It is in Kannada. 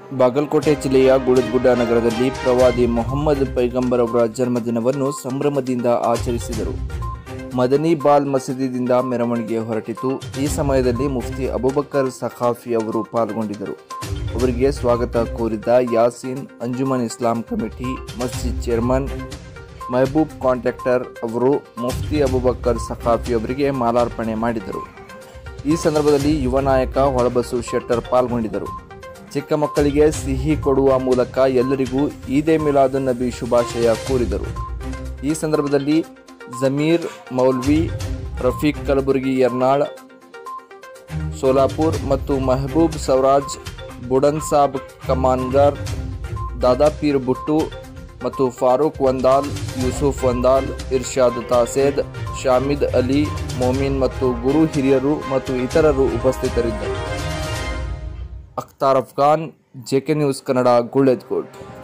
ಬಾಗಲಕೋಟೆ ಜಿಲ್ಲೆಯ ಗುಳದ್ಗುಡ್ಡ ನಗರದಲ್ಲಿ ಪ್ರವಾದಿ ಮೊಹಮ್ಮದ್ ಪೈಗಂಬರ್ ಅವರ ಜನ್ಮದಿನವನ್ನು ಸಂಭ್ರಮದಿಂದ ಆಚರಿಸಿದರು ಮದನಿ ಬಾಲ್ ಮಸೀದಿದಿಂದ ಮೆರವಣಿಗೆ ಹೊರಟಿತು ಈ ಸಮಯದಲ್ಲಿ ಮುಫ್ತಿ ಅಬುಬಕರ್ ಸಖಾಫಿ ಅವರು ಪಾಲ್ಗೊಂಡಿದ್ದರು ಅವರಿಗೆ ಸ್ವಾಗತ ಕೋರಿದ Yaseen Anjuman Islam committee Masjid chairman Mehaboob contractor ಅವರು ಮುಫ್ತಿ ಅಬುಬಕರ್ ಸಖಾಫಿ ಅವರಿಗೆ ಮಾಲಾರ್ಪಣೆ ಮಾಡಿದರು ಈ ಸಂದರ್ಭದಲ್ಲಿ ಯುವ ನಾಯಕ ಹೊಳಬಸು ಶೆಟ್ಟರ್ ಪಾಲ್ಗೊಂಡಿದ್ದರು ಚಿಕ್ಕ ಮಕ್ಕಳಿಗೆ ಸಿಹಿ ಕೊಡುವ ಮೂಲಕ ಎಲ್ಲರಿಗೂ ಈದೇ ಮಿಲಾದುನ್ ನಬಿ ಶುಭಾಶಯ ಕೋರಿದರು ಈ ಸಂದರ್ಭದಲ್ಲಿ ಜಮೀರ್ ಮೌಲ್ವಿ ರಫೀಕ್ ಕಲಬುರ್ಗಿ ಯರ್ನಾಳ್ ಸೋಲಾಪುರ್ ಮತ್ತು ಮೆಹಬೂಬ್ ಸವರಾಜ್ ಬುಡನ್ ಸಾಬ್ ಕಮಾನ್ಗರ್ ದಾದಾಪೀರ್ ಬುಟ್ಟು ಮತ್ತು ಫಾರೂಕ್ ವಂದಾಲ್ ಯೂಸುಫ್ ವಂದಾಲ್ ಇರ್ಷಾದ್ ತಾಸೇದ್ ಶಾಮಿದ್ ಅಲಿ ಮೊಮಿನ್ ಮತ್ತು ಗುರು ಹಿರಿಯರು ಮತ್ತು ಇತರರು ಉಪಸ್ಥಿತರಿದ್ದರು ಅಖ್ತಾರ್ ಅಫ್ಘಾನ್ ಜೆಕೆ ನ್ಯೂಸ್ ಕನ್ನಡ ಗುಳೆದ್ಕೋಟ್